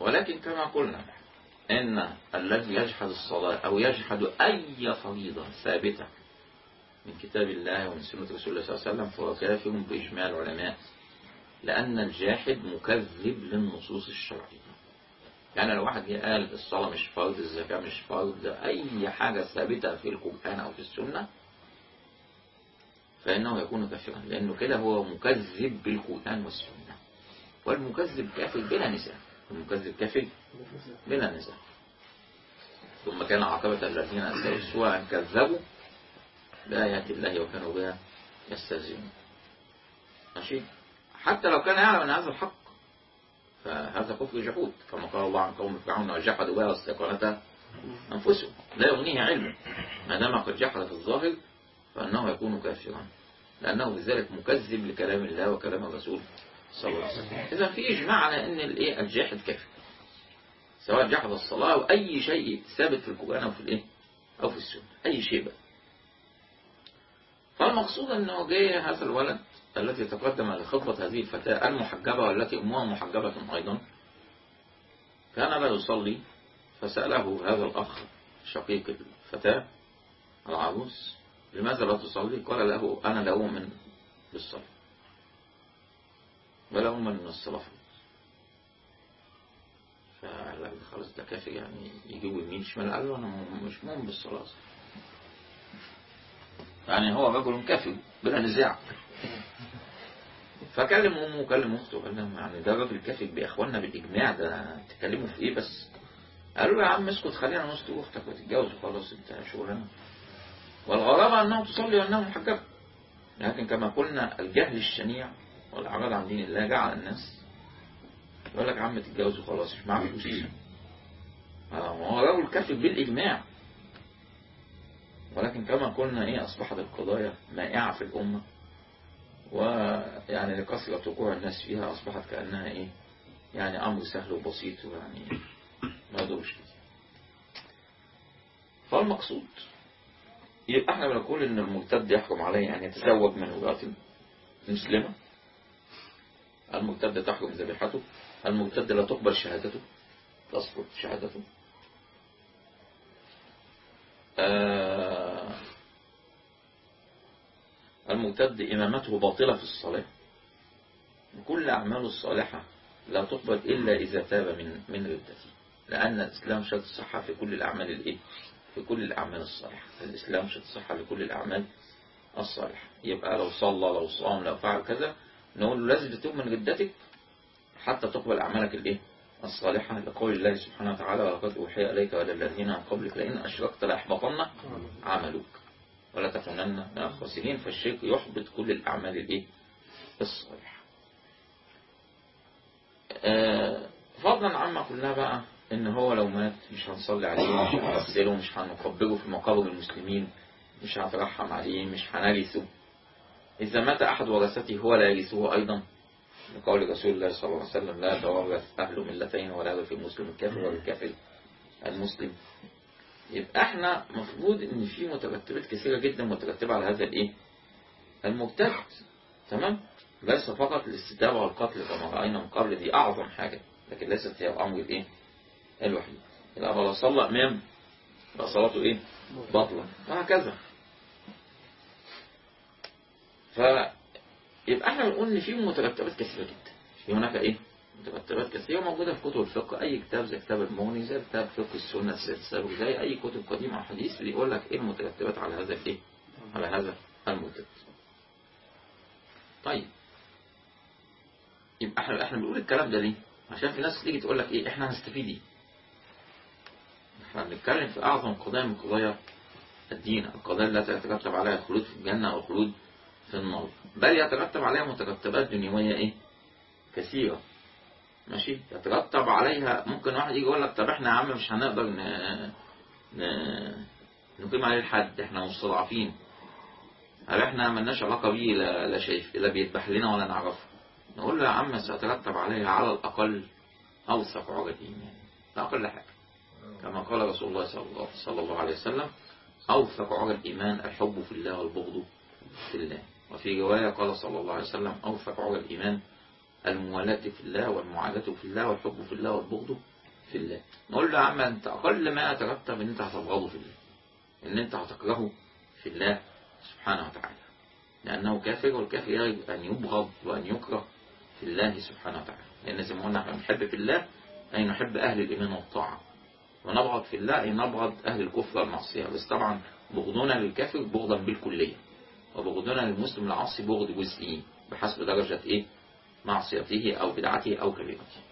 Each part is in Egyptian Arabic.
ولكن كما قلنا إن الذي يجحد الصلاة أو يجحد أي فريضة ثابتة من كتاب الله ومن سنة رسول الله صلى الله عليه وسلم فهو كافر بإجماع العلماء لأن الجاحد مكذب للنصوص الشرعية يعني لو واحد جه قال الصلاة مش فرض الزكاة مش فرض أي حاجة ثابتة في القرآن أو في السنة فإنه يكون كافرا لأنه كده هو مكذب بالقرآن والسنة والمكذب كافر بلا نزاع المكذب كافر بلا نزاع ثم كان عاقبة الذين أسلوا السوء أن كذبوا بآيات الله وكانوا بها يستهزئون ماشي حتى لو كان يعلم أن هذا الحق فهذا كفر جحود كما قال الله عن قوم فرعون وجحدوا بها واستيقنتها أنفسهم لا يغنيه علم ما دام قد جحد في الظاهر فأنه يكون كافرا لأنه بذلك مكذب لكلام الله وكلام الرسول صلى الله عليه وسلم إذا في إجماع على أن الإيه الجاحد كافر سواء جحد الصلاة أو أي شيء ثابت في القرآن أو في الإيه أو في السنة أي شيء بقى فالمقصود أنه جاء هذا الولد التي تقدم لخطبة هذه الفتاة المحجبة والتي أمها محجبة أيضا كان لا يصلي فسأله هذا الأخ شقيق الفتاة العروس لماذا لا تصلي قال له أنا لا أؤمن بالصلاة ولا أؤمن من الصلاة فقال لك خلاص ده كافي يعني يجيب يمين شمال قال له أنا مش مؤمن بالصلاة يعني هو رجل كافي بلا نزاع فكلم امه وكلم اخته قال لهم يعني ده راجل كافي باخواننا بالاجماع ده تكلموا في ايه بس قالوا له يا عم اسكت خلينا نسط اختك وتتجوز وخلاص انت شغلانه والغرابه انه تصلي وانه محجب لكن كما قلنا الجهل الشنيع والاعراض عن دين الله جعل الناس يقول لك يا عم تتجوز وخلاص مش معاه فلوس هو راجل كافي بالاجماع ولكن كما قلنا ايه اصبحت القضايا مائعه في الامه ويعني لكثرة وقوع الناس فيها أصبحت كأنها إيه يعني أمر سهل وبسيط ويعني ما يدورش كتير فالمقصود يبقى احنا بنقول ان المرتد يحكم عليه ان يتزوج من امرأة مسلمة المرتد تحكم ذبيحته المرتد لا تقبل شهادته تسقط شهادته آه المرتد إمامته باطلة في الصلاة كل أعماله الصالحة لا تقبل إلا إذا تاب من من ردته لأن الإسلام شرط الصحة في كل الأعمال الإيه؟ في كل الأعمال الصالحة الإسلام شرط الصحة لكل الأعمال الصالحة يبقى لو صلى لو صام لو فعل كذا نقول له لازم تتوب من ردتك حتى تقبل أعمالك الإيه؟ الصالحة لقول الله سبحانه وتعالى ولقد أوحي إليك وإلى الذين من قبلك لئن أشركت ليحبطن عملك ولا تكونن من الخاسرين فالشرك يحبط كل الأعمال الإيه؟ الصالحة آه فضلا عما قلنا بقى إن هو لو مات مش هنصلي عليه مش هنغسله مش هنقبله في مقابر المسلمين مش هنترحم عليه مش هنرثه إذا مات أحد ورثته هو لا يرثه أيضا لقول رسول الله صلى الله عليه وسلم لا يتورث أهل ملتين ولا يرث المسلم الكافر والكافر المسلم يبقى احنا مفروض ان في مترتبات كثيرة جدا مترتبة على هذا الايه المرتد تمام ليس فقط الاستتابة والقتل كما رأينا من قبل دي اعظم حاجة لكن ليست هي الامر الايه الوحيد يبقى لو صلى امام يبقى صلاته ايه باطلة وهكذا فيبقى احنا بنقول ان في مترتبات كثيرة جدا في هناك ايه مترتبات كثيرة موجودة في كتب الفقه أي كتاب زي كتاب المغني زي كتاب فقه السنة السلسلة زي أي كتب قديمة أو حديث بيقول لك إيه المترتبات على هذا الإيه؟ على هذا المرتد. طيب يبقى احنا احنا بنقول الكلام ده ليه؟ عشان في ناس تيجي تقول لك إيه إحنا هنستفيد إيه؟ احنا بنتكلم في أعظم قضايا من قضايا الدين القضايا التي يترتب عليها الخلود في الجنة أو الخلود في النار بل يترتب عليها مترتبات دنيوية إيه؟ كثيرة ماشي يترتب عليها ممكن واحد يجي يقول لك طب احنا يا عم مش هنقدر ن... ن... نقيم عليه الحد احنا مستضعفين طب احنا ملناش علاقة بيه لا, لا شايف لا بيذبح لنا ولا نعرفه نقول له يا عم سيترتب عليها على الأقل أوثق عقد إيمان ده أقل حاجة كما قال رسول الله صلى الله, صلى الله عليه وسلم أوثق عقد الإيمان الحب في الله والبغض في الله وفي رواية قال صلى الله عليه وسلم أوثق عقد الإيمان الموالاة في الله والمعاداة في الله والحب في الله والبغض في الله نقول له يا عم انت اقل ما يترتب ان انت هتبغضه في الله ان انت هتكرهه في الله سبحانه وتعالى لانه كافر والكافر يجب ان يبغض وان يكره في الله سبحانه وتعالى لان زي ما قلنا احنا بنحب في الله اي نحب اهل الايمان والطاعه ونبغض في الله أي نبغض أهل الكفر والمعصية بس طبعا بغضنا للكافر بغضا بالكلية وبغضنا للمسلم العاصي بغض جزئي بحسب درجة إيه معصيته أو بدعته أو كبيرته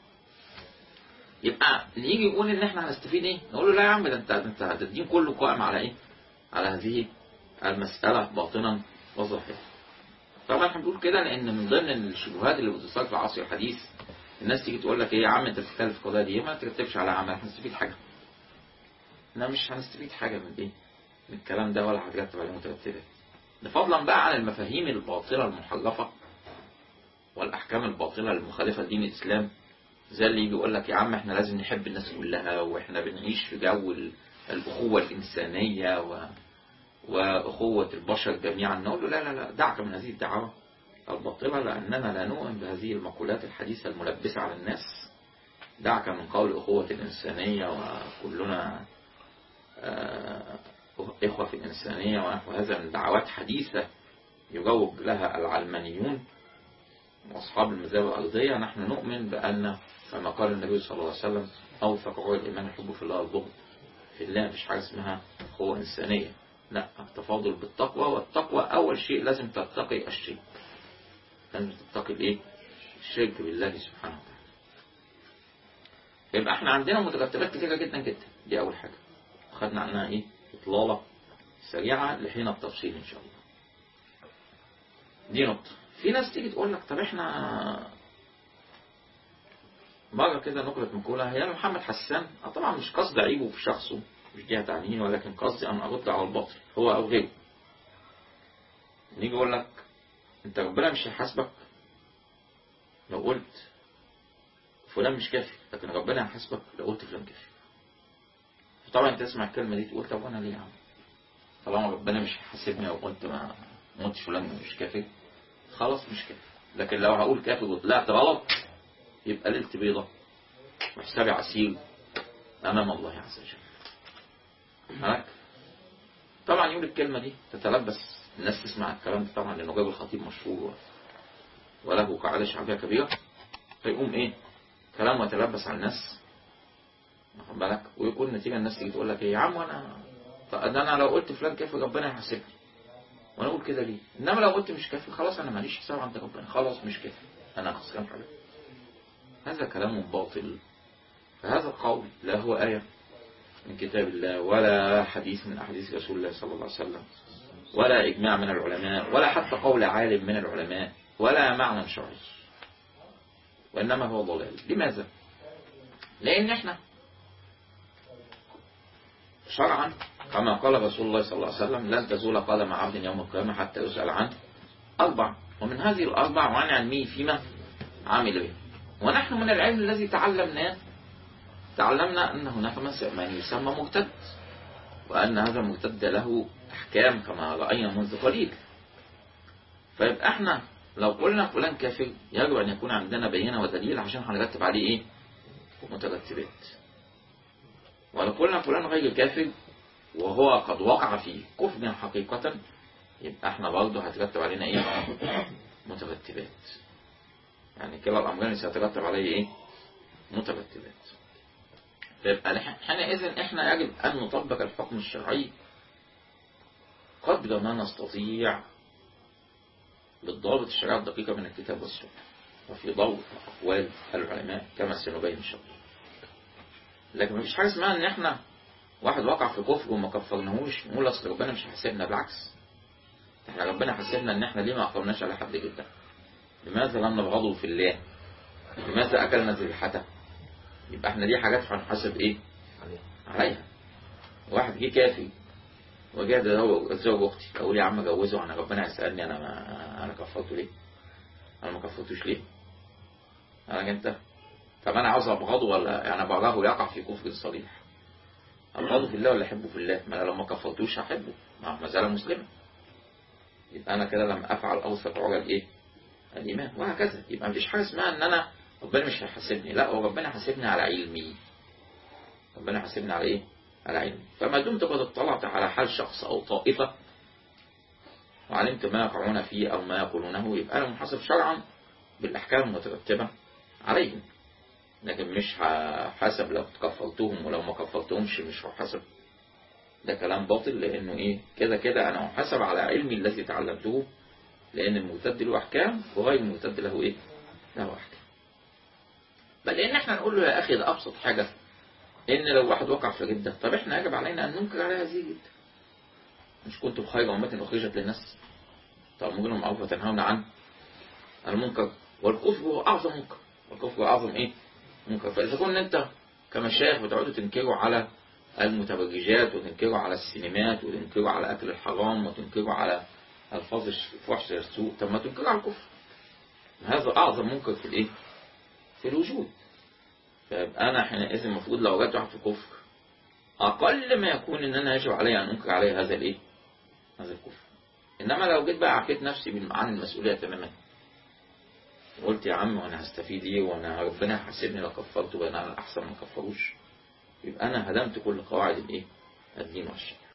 يبقى اللي يجي يقول ان احنا هنستفيد ايه نقول له لا يا عم ده انت انت الدين كله قائم على ايه على هذه المسألة باطنا وظاهرا طبعا احنا بنقول كده لان من ضمن الشبهات اللي بتصير في العصر الحديث الناس تيجي تقول لك ايه يا عم انت بتتكلم في القضايا دي ما ترتبش على عمل هنستفيد حاجه احنا مش هنستفيد حاجه من ايه من الكلام ده ولا هترتب عليه مترتبات ده فضلا بقى عن المفاهيم الباطله المحرفه والاحكام الباطله المخالفه لدين الاسلام زي اللي يجي يقول لك يا عم احنا لازم نحب الناس كلها واحنا بنعيش في جو ال- الاخوه الانسانيه و... واخوه البشر جميعا نقول له لا لا لا دعك من هذه الدعوه الباطلة لأننا لا نؤمن بهذه المقولات الحديثة الملبسة على الناس دعك من قول أخوة الإنسانية وكلنا آه، إخوة في الإنسانية ونحو هذا من دعوات حديثة يروج لها العلمانيون وأصحاب المذاهب الأرضية نحن نؤمن بأن كما قال النبي صلى الله عليه وسلم أوثق عقول الإيمان الحب في الله والبغض في الله مفيش حاجة اسمها أخوة إنسانية لا التفاضل بالتقوى والتقوى أول شيء لازم تتقي الشرك لازم تتقي الايه الشرك بالله سبحانه وتعالى يبقى احنا عندنا مترتبات كتيرة جدا جدا دي اول حاجة خدنا عنها ايه اطلالة سريعة لحين التفصيل ان شاء الله دي نقطة في ناس تيجي تقول لك طب احنا مرة كده نقلت مقولة هي محمد حسان آه طبعا مش قصد عيبه في شخصه مش دي هتعنيه ولكن قصدي ان ارد على الباطل هو او غيره نيجي يقول لك انت ربنا مش هيحاسبك لو قلت فلان مش كافي لكن ربنا هيحاسبك لو قلت فلان كافي طبعا انت تسمع الكلمة دي تقول طب وانا ليه يا عم طالما ربنا مش هيحاسبني لو قلت ما ما قلتش فلان مش كافي خلاص مش كافي لكن لو هقول كافي وطلعت غلط يبقى ليلتي بيضة وحسابي عسير امام الله عز وجل معاك طبعا يقول الكلمة دي تتلبس الناس تسمع الكلام ده طبعا لأنه جاب الخطيب مشهور وله قاعدة شعبية كبيرة فيقوم إيه كلامه يتلبس على الناس واخد بالك ويكون نتيجة الناس تيجي تقول لك إيه يا عم أنا طب ده أنا لو قلت فلان كافي ربنا يحاسبني وأنا أقول كده ليه إنما لو قلت مش كافي خلاص أنا ماليش حساب عند ربنا خلاص مش كافي أنا خسران حاجة هذا كلام باطل فهذا القول لا هو آية من كتاب الله ولا حديث من أحاديث رسول الله صلى الله عليه وسلم ولا إجماع من العلماء ولا حتى قول عالم من العلماء ولا معنى شرعي وإنما هو ضلال لماذا؟ لأن احنا شرعا كما قال رسول الله صلى الله عليه وسلم لن تزول قدم عبد يوم القيامة حتى يسأل عن أربع ومن هذه الأربع وعن علمه فيما عمل به ونحن من العلم الذي تعلمناه تعلمنا أن هناك من يسمى مرتد وأن هذا المرتد له أحكام كما رأينا منذ قليل فيبقى احنا لو قلنا فلان كافر يجب أن يكون عندنا بينة ودليل عشان هنرتب عليه إيه مترتبات ولو قلنا فلان غير كافر وهو قد وقع في كفر حقيقة يبقى احنا برضه هترتب علينا ايه مترتبات يعني كلا الأمرين سيترتب عليه ايه مترتبات فيبقى حينئذ احنا يجب أن نطبق الحكم الشرعي قدر ما نستطيع بالضابط الشريعة الدقيقة من الكتاب والسنة وفي ضوء أقوال العلماء كما سنبين إن شاء الله لكن مفيش حاجة اسمها إن إحنا واحد وقع في كفر وما كفرناهوش نقول أصل ربنا مش هيحاسبنا بالعكس إحنا ربنا حاسبنا إن إحنا ليه ما أخرناش على حد جدا لماذا لم نبغضه في الله لماذا أكلنا ذبيحته يبقى إحنا دي حاجات هنحاسب إيه عليها واحد جه كافي وجاء اتزوج اختي اقول يا عم جوزه انا ربنا يسالني انا ما انا كفرته ليه انا ما كفرتوش ليه انا انت طب انا عاوز ابغضه ولا يعني ابغضه يقع في كفر صريح ابغضه في الله ولا احبه في الله ما انا لو ما كفرتوش هحبه ما زال مسلما يبقى انا كده لم افعل اوثق عرى الايه الايمان وهكذا يبقى مفيش حاجه اسمها ان انا ربنا مش هيحاسبني لا هو ربنا حاسبني على علمي ربنا حاسبني على ايه على علم فما دمت قد اطلعت على حال شخص او طائفة وعلمت ما يقعون فيه او ما يقولونه يبقى انا محاسب شرعا بالاحكام المترتبة عليهم لكن مش هحاسب لو كفلتهم ولو ما كفلتهمش مش هحاسب ده كلام باطل لانه ايه كده كده انا محاسب على علمي الذي تعلمته لان المرتد له احكام وغير المرتد له ايه له احكام بل لان احنا نقول له يا اخي ده ابسط حاجة ان لو واحد وقع في ردة طب احنا يجب علينا ان ننكر على هذه الردة مش كنتم خير أمة أخرجت للناس طب ممكن معروف وتنهون عن المنكر والكفر هو أعظم منكر والكفر هو أعظم إيه منكر فإذا كنت أنت كمشايخ بتقعدوا تنكروا على المتبرجات وتنكروا على السينمات وتنكروا على أكل الحرام وتنكروا على الفاظ الفحش السوء طب ما تنكروا على الكفر هذا أعظم منكر في الإيه في الوجود فيبقى أنا حينئذ المفروض لو وجدت واحد في كفر أقل ما يكون إن أنا يجب علي أن أنكر عليه هذا الإيه هذا الكفر إنما لو جيت بقى عكيت نفسي عن المسؤولية تماما قلت يا عم وانا هستفيد ايه وانا ربنا هيحاسبني لو كفرت وانا احسن ما كفروش يبقى انا هدمت كل قواعد الايه الدين والشرع